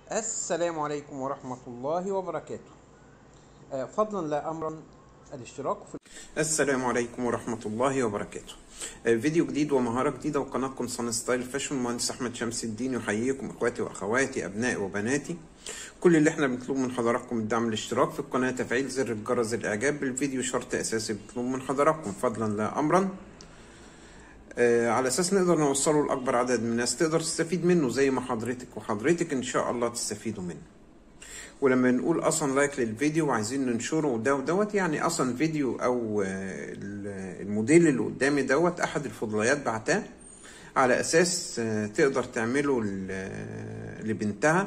السلام عليكم ورحمة الله وبركاته آه، فضلا لا أمرا الاشتراك في السلام عليكم ورحمة الله وبركاته آه، فيديو جديد ومهارة جديدة وقناتكم صن ستايل فاشن المهندس أحمد شمس الدين يحييكم إخواتي وأخواتي أبنائي وبناتي كل اللي احنا بنطلبه من حضراتكم الدعم الاشتراك في القناة تفعيل زر الجرس الإعجاب بالفيديو شرط أساسي بنطلبه من حضراتكم فضلا لا أمرا آه، على اساس نقدر نوصله لاكبر عدد من الناس تقدر تستفيد منه زي ما حضرتك وحضرتك ان شاء الله تستفيدوا منه ولما نقول اصلا لايك للفيديو وعايزين ننشره وده ودوت يعني اصلا فيديو او آه، ال- الموديل اللي قدامي دوت احد الفضليات بعتاه على اساس آه، تقدر تعمله ل- لبنتها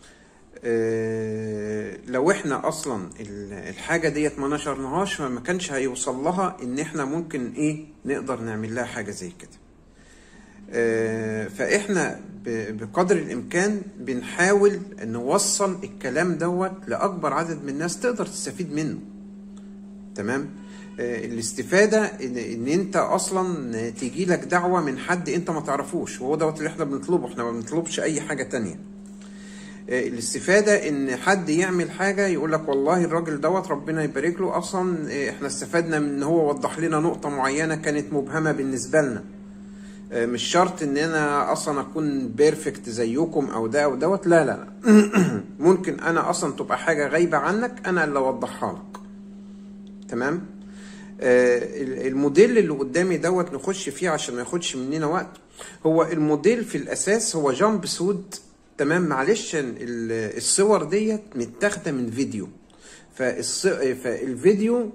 آه، لو احنا اصلا ال- الحاجه ديت ما نشرناهاش فما كانش هيوصل لها ان احنا ممكن ايه نقدر نعمل لها حاجه زي كده آه، فاحنا ب- بقدر الامكان بنحاول نوصل الكلام دوت لاكبر عدد من الناس تقدر تستفيد منه تمام آه، الاستفاده ان, إن انت اصلا تيجي لك دعوه من حد انت ما تعرفوش وهو دوت اللي احنا بنطلبه احنا ما بنطلبش اي حاجه تانية آه، الاستفاده ان حد يعمل حاجه يقول لك والله الراجل دوت ربنا يبارك له اصلا آه، احنا استفدنا من ان هو وضح لنا نقطه معينه كانت مبهمه بالنسبه لنا آه، مش شرط ان انا اصلا اكون بيرفكت زيكم او ده او دوت لا لا لا ممكن انا اصلا تبقى حاجه غايبه عنك انا اللي اوضحها لك تمام آه، ال- الموديل اللي قدامي دوت نخش فيه عشان ما ياخدش مننا وقت هو الموديل في الاساس هو جامب سود تمام معلش ال- الصور ديت متاخده من فيديو فالص... فالفيديو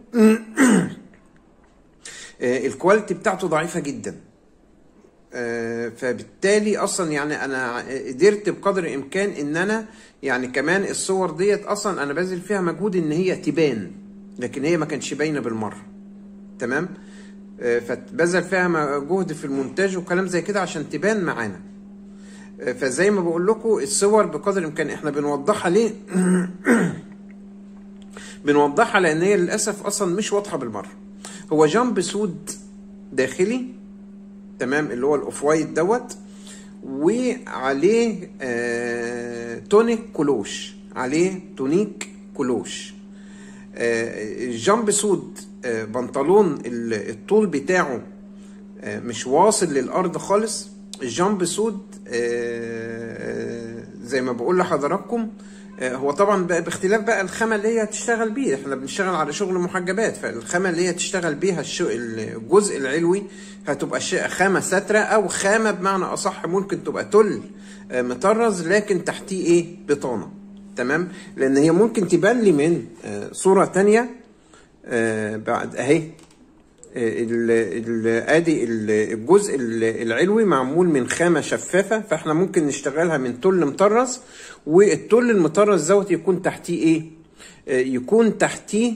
آه، الكواليتي بتاعته ضعيفه جدا آه، فبالتالي اصلا يعني انا قدرت بقدر الامكان ان انا يعني كمان الصور ديت اصلا انا باذل فيها مجهود ان هي تبان لكن هي ما كانش باينه بالمره تمام آه، فبذل فيها جهد في المونتاج وكلام زي كده عشان تبان معانا آه، فزي ما بقول لكم الصور بقدر الامكان احنا بنوضحها ليه بنوضحها لان هي للاسف اصلا مش واضحه بالمره هو جامب سود داخلي تمام اللي هو الاوف وايت دوت وعليه آه تونيك كلوش عليه تونيك كلوش آه الجامب سود آه بنطلون ال- الطول بتاعه آه مش واصل للارض خالص الجامب سود آه زي ما بقول لحضراتكم آه هو طبعا بقى باختلاف بقى الخامه اللي هي هتشتغل بيه احنا بنشتغل على شغل محجبات فالخامه اللي هي تشتغل بيها الشو- الجزء العلوي هتبقى ش- خامه ستره او خامه بمعنى اصح ممكن تبقى تل آه مطرز لكن تحتيه ايه بطانه تمام لان هي ممكن تبان لي من آه صوره تانية آه بعد اهي ال- ال- ادي ال- الجزء ال- العلوي معمول من خامه شفافه فاحنا ممكن نشتغلها من تل مطرز والتل المطرز دوت يكون تحتيه ايه آه، يكون تحتيه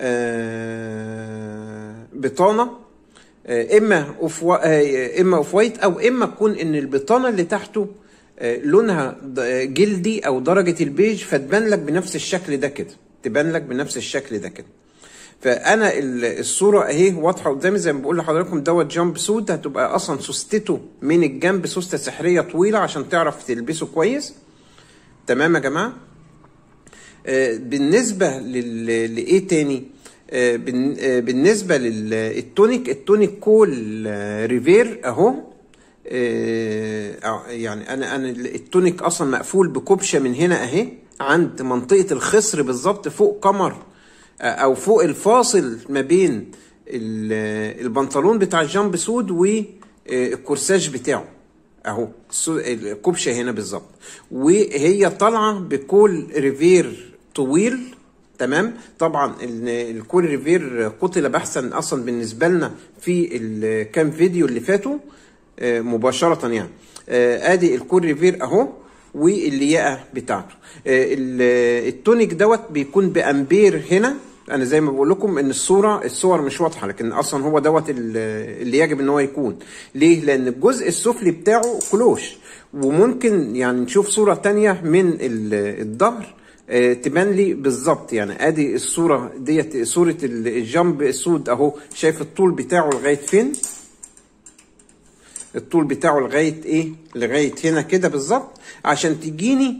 آه، بطانه آه، اما اوف وا- آه، اما اوف وايت او اما تكون ان البطانه اللي تحته آه، لونها د- جلدي او درجه البيج فتبان لك بنفس الشكل ده كده تبان لك بنفس الشكل ده كده فانا ال- الصوره اهي واضحه قدامي زي ما بقول لحضراتكم دوت جامب سود هتبقى اصلا سوستته من الجنب سوسته سحريه طويله عشان تعرف تلبسه كويس تمام يا جماعه آه، بالنسبه لل... لايه تاني آه، بن- آه، بالنسبه للتونيك التونيك كول آه، ريفير اهو آه، آه، يعني انا انا التونيك اصلا مقفول بكبشه من هنا اهي عند منطقه الخصر بالظبط فوق قمر آه، او فوق الفاصل ما بين ال- البنطلون بتاع الجامب سود والكورساج بتاعه اهو السو- الكبشه هنا بالظبط وهي طالعه بكول ريفير طويل تمام طبعا ال- الكول ريفير قتل بحثا اصلا بالنسبه لنا في الكام فيديو اللي فاتوا آه، مباشره يعني آه، ادي الكول ريفير اهو واللياقه بتاعته آه، ال- التونيك دوت بيكون بامبير هنا انا زي ما بقول لكم ان الصوره الصور مش واضحه لكن اصلا هو دوت ال- اللي يجب ان هو يكون ليه لان الجزء السفلي بتاعه كلوش وممكن يعني نشوف صوره تانية من ال- الظهر آه، تبان لي بالظبط يعني ادي الصوره ديت صوره ال- الجنب السود اهو شايف الطول بتاعه لغايه فين الطول بتاعه لغايه ايه لغايه هنا كده بالظبط عشان تجيني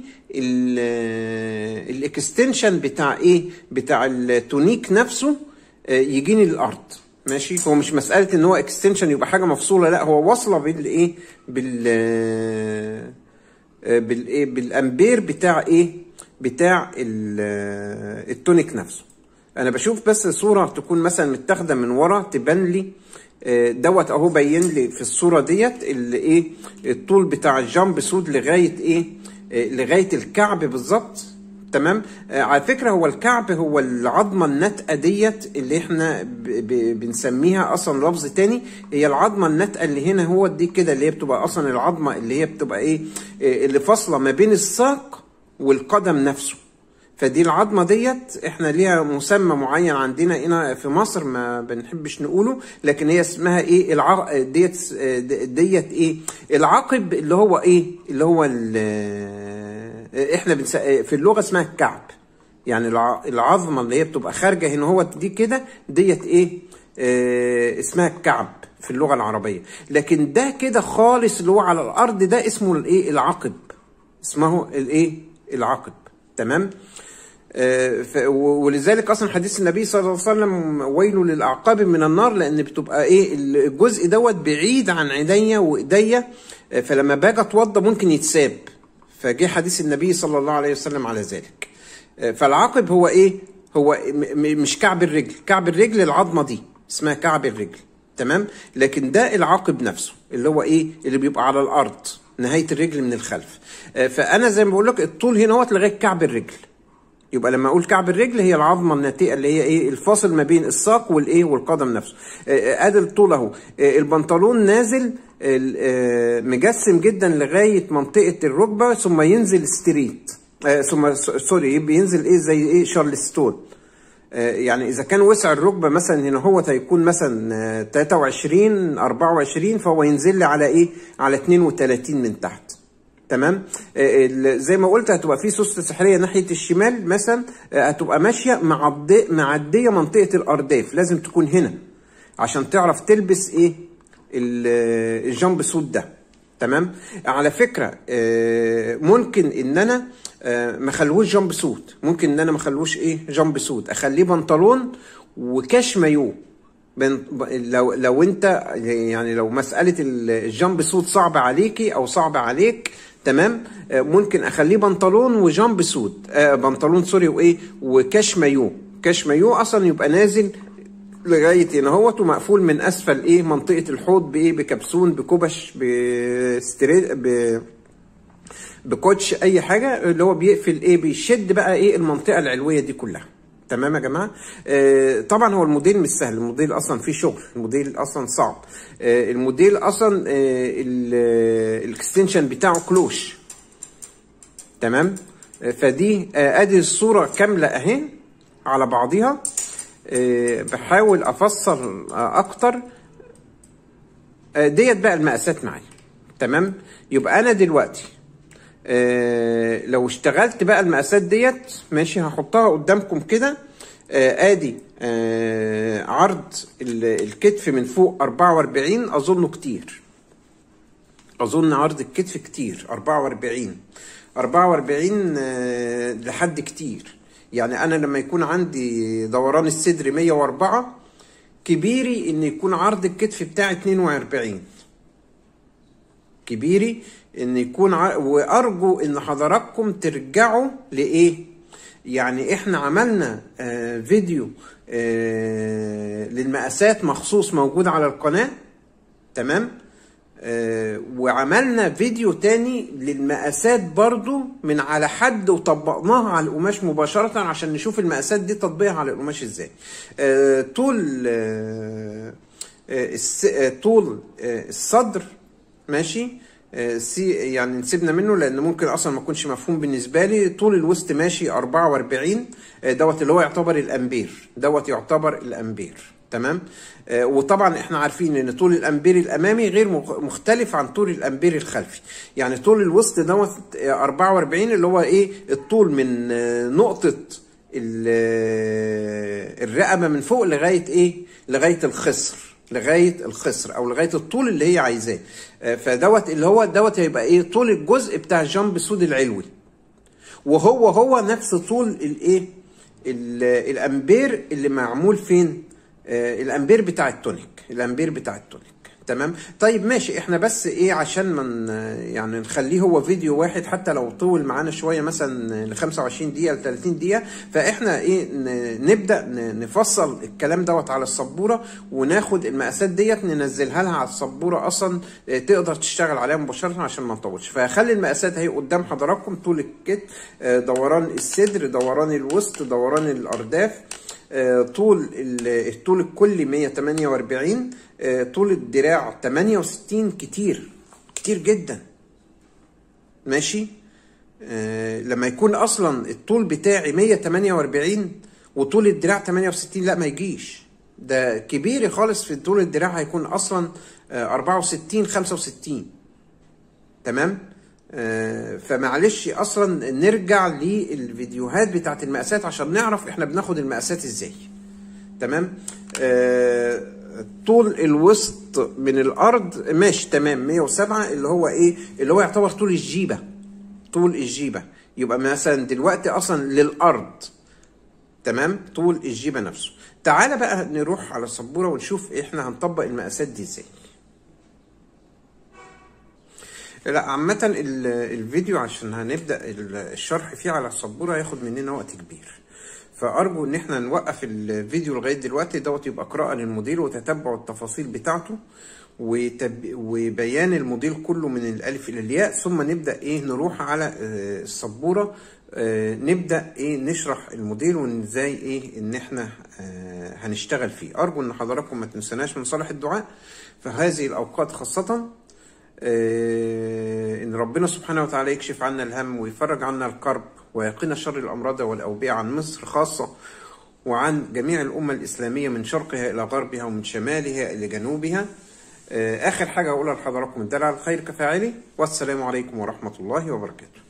الاكستنشن بتاع ايه بتاع التونيك نفسه آه، يجيني للارض ماشي هو مش مساله ان هو اكستنشن يبقى حاجه مفصوله لا هو واصله بالايه بال آه، بالايه بالامبير بتاع ايه بتاع ال- آه، التونيك نفسه انا بشوف بس صوره تكون مثلا متاخده من ورا تبان لي آه، دوت اهو باين لي في الصوره ديت اللي ايه الطول بتاع الجامب سود لغايه ايه آه، لغايه الكعب بالظبط تمام آه، على فكره هو الكعب هو العظمه الناتئه ديت اللي احنا ب ب بنسميها اصلا لفظ تاني هي العظمه الناتئه اللي هنا هو دي كده اللي هي بتبقى اصلا العظمه اللي هي بتبقى ايه آه، اللي فاصله ما بين الساق والقدم نفسه فدي العظمه ديت احنا ليها مسمى معين عندنا هنا في مصر ما بنحبش نقوله لكن هي اسمها ايه الع... ديت ديت ايه العقب اللي هو ايه اللي هو ال... احنا بنس... في اللغه اسمها الكعب يعني الع... العظمه اللي هي بتبقى خارجه هنا هو دي كده ديت ايه اه اسمها الكعب في اللغه العربيه لكن ده كده خالص اللي هو على الارض ده اسمه الايه العقب اسمه الايه العقب تمام آه، ف- و- ولذلك اصلا حديث النبي صلى الله عليه وسلم ويل للاعقاب من النار لان بتبقى ايه الجزء دوت بعيد عن عينيا وايديا آه، فلما باجي اتوضى ممكن يتساب فجه حديث النبي صلى الله عليه وسلم على ذلك آه، فالعقب هو ايه هو م- م- مش كعب الرجل كعب الرجل العظمه دي اسمها كعب الرجل تمام لكن ده العقب نفسه اللي هو ايه اللي بيبقى على الارض نهايه الرجل من الخلف آه، فانا زي ما بقول لك الطول هنا هو لغايه كعب الرجل يبقى لما اقول كعب الرجل هي العظمه الناتئه اللي هي ايه الفاصل ما بين الساق والايه والقدم نفسه آه، آه، ادي الطول اهو آه، البنطلون نازل ال- آه، مجسم جدا لغايه منطقه الركبه ثم ينزل ستريت آه، ثم س- سوري بينزل ايه زي ايه شارلستون آه، يعني اذا كان وسع الركبه مثلا هنا هو هيكون مثلا آه، 23 24 فهو ينزل لي على ايه على 32 من تحت تمام آه، ال- زي ما قلت هتبقى في سوسته سحريه ناحيه الشمال مثلا آه، هتبقى ماشيه معديه معديه منطقه الارداف لازم تكون هنا عشان تعرف تلبس ايه ال- آه، الجامب سوت ده تمام على فكره آه، ممكن ان انا آه، ما اخليهوش جامب سوت ممكن ان انا ما اخليهوش ايه جامب سوت اخليه بنطلون وكاش مايو بن- ب- لو لو انت يعني لو مساله ال- الجامب سوت صعبه عليكي او صعبه عليك تمام آه، ممكن اخليه بنطلون وجامب سوت آه، بنطلون سوري وايه وكاش مايو كاش مايو اصلا يبقى نازل لغايه هنا اهوت ومقفول من اسفل ايه منطقه الحوض بايه بكبسون بكبش بستري ب بكوتش اي حاجه اللي هو بيقفل ايه بيشد بقى ايه المنطقه العلويه دي كلها تمام يا جماعه آه طبعا هو الموديل مش سهل الموديل اصلا فيه شغل الموديل اصلا صعب آه الموديل اصلا آه الاكستنشن بتاعه كلوش تمام آه فدي آه ادي الصوره كامله اهي على بعضها آه بحاول افسر آه اكتر آه ديت بقى المقاسات معايا تمام يبقى انا دلوقتي آه لو اشتغلت بقى المقاسات ديت ماشي هحطها قدامكم كده آه ادي آه عرض ال- الكتف من فوق 44 اظنه كتير اظن عرض الكتف كتير 44 44 آه لحد كتير يعني انا لما يكون عندي دوران الصدر 104 كبيري ان يكون عرض الكتف بتاعي 42 كبيري ان يكون ع... وارجو ان حضراتكم ترجعوا لايه يعني احنا عملنا آه فيديو آه للمقاسات مخصوص موجود على القناة تمام آه وعملنا فيديو تاني للمقاسات برضو من على حد وطبقناها على القماش مباشرة عشان نشوف المقاسات دي تطبيقها على القماش ازاي آه طول آه آه الس- آه، طول آه الصدر ماشي آه، سي يعني نسيبنا منه لان ممكن اصلا ما يكونش مفهوم بالنسبه لي طول الوسط ماشي 44 آه، دوت اللي هو يعتبر الامبير دوت يعتبر الامبير تمام آه، وطبعا احنا عارفين ان طول الامبير الامامي غير مخ- مختلف عن طول الامبير الخلفي يعني طول الوسط دوت آه، 44 اللي هو ايه الطول من آه، نقطه ال- آه، الرقبه من فوق لغايه ايه لغايه الخصر لغايه الخصر او لغايه الطول اللي هي عايزاه آه، فدوت اللي هو دوت هيبقى ايه طول الجزء بتاع الجامب سود العلوي وهو هو نفس طول الايه ال- الامبير اللي معمول فين آه، الامبير بتاع التونيك الامبير بتاع التونيك تمام طيب ماشي احنا بس ايه عشان من يعني نخليه هو فيديو واحد حتى لو طول معانا شويه مثلا ل 25 دقيقه ل 30 دقيقه فاحنا ايه ن- نبدا ن- نفصل الكلام دوت على السبوره وناخد المقاسات ديت ننزلها لها على السبوره اصلا اه، تقدر تشتغل عليها مباشره عشان ما نطولش فخلي المقاسات اهي قدام حضراتكم طول الكت اه، دوران الصدر دوران الوسط دوران الارداف آه، طول ال- الطول الكلي 148 آه، طول الدراع 68 كتير كتير جدا ماشي آه، لما يكون اصلا الطول بتاعي 148 وطول الدراع 68 لا ما يجيش ده كبير خالص في طول الدراع هيكون اصلا آه، 64 65 تمام آه، فمعلش اصلا نرجع للفيديوهات بتاعت المقاسات عشان نعرف احنا بناخد المقاسات ازاي تمام آه، طول الوسط من الارض ماشي تمام 107 اللي هو ايه اللي هو يعتبر طول الجيبه طول الجيبه يبقى مثلا دلوقتي اصلا للارض تمام طول الجيبه نفسه تعالى بقى نروح على السبوره ونشوف احنا هنطبق المقاسات دي ازاي لا عامة ال- الفيديو عشان هنبدأ ال- الشرح فيه على السبورة هياخد مننا وقت كبير فأرجو إن احنا نوقف الفيديو لغاية دلوقتي دوت يبقى قراءة للموديل وتتبع التفاصيل بتاعته وتب... وبيان الموديل كله من الألف إلى الياء ثم نبدأ إيه نروح على آه، السبورة آه، نبدأ إيه نشرح الموديل وإزاي إيه إن احنا آه، هنشتغل فيه أرجو إن حضراتكم ما تنسناش من صالح الدعاء في هذه الأوقات خاصة آه، ان ربنا سبحانه وتعالى يكشف عنا الهم ويفرج عنا الكرب ويقينا شر الامراض والاوبئه عن مصر خاصه وعن جميع الامه الاسلاميه من شرقها الى غربها ومن شمالها الى جنوبها آه، اخر حاجه اقولها لحضراتكم الدل على الخير كفاعله والسلام عليكم ورحمه الله وبركاته